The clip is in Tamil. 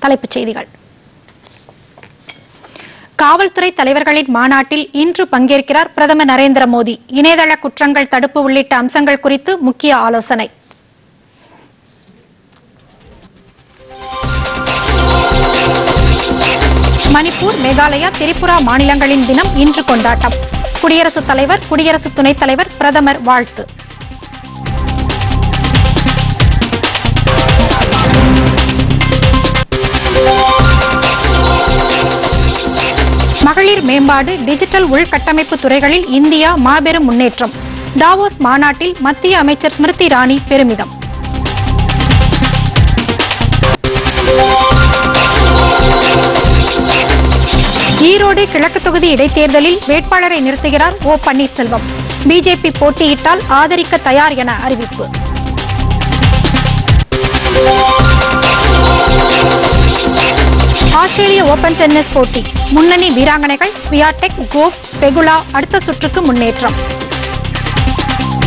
தலைப்புச் செய்திகள் காவல்துறை தலைவர்களின் மாநாட்டில் இன்று பங்கேற்கிறார் பிரதமர் நரேந்திர மோடி இணையதள குற்றங்கள் தடுப்பு உள்ளிட்ட அம்சங்கள் குறித்து முக்கிய ஆலோசனை மணிப்பூர் மேகாலயா திரிபுரா மாநிலங்களின் தினம் இன்று கொண்டாட்டம் குடியரசுத் தலைவர் குடியரசு துணைத் தலைவர் பிரதமர் வாழ்த்து மகளிர் மேம்பாடு டிஜிட்டல் உள்கட்டமைப்பு துறைகளில் இந்தியா மாபெரும் முன்னேற்றம் டாவோஸ் மாநாட்டில் மத்திய அமைச்சர் ஸ்மிருதி இரானி பெருமிதம் ஈரோடு கிழக்கு தொகுதி இடைத்தேர்தலில் வேட்பாளரை நிறுத்துகிறார் ஓ பன்னீர்செல்வம் பிஜேபி போட்டியிட்டால் ஆதரிக்க தயார் என அறிவிப்பு ஆஸ்திரேலிய ஓபன் டென்னிஸ் போட்டி முன்னணி வீராங்கனைகள் ஸ்வியாடெக் கோப் பெகுலா அடுத்த சுற்றுக்கு முன்னேற்றம்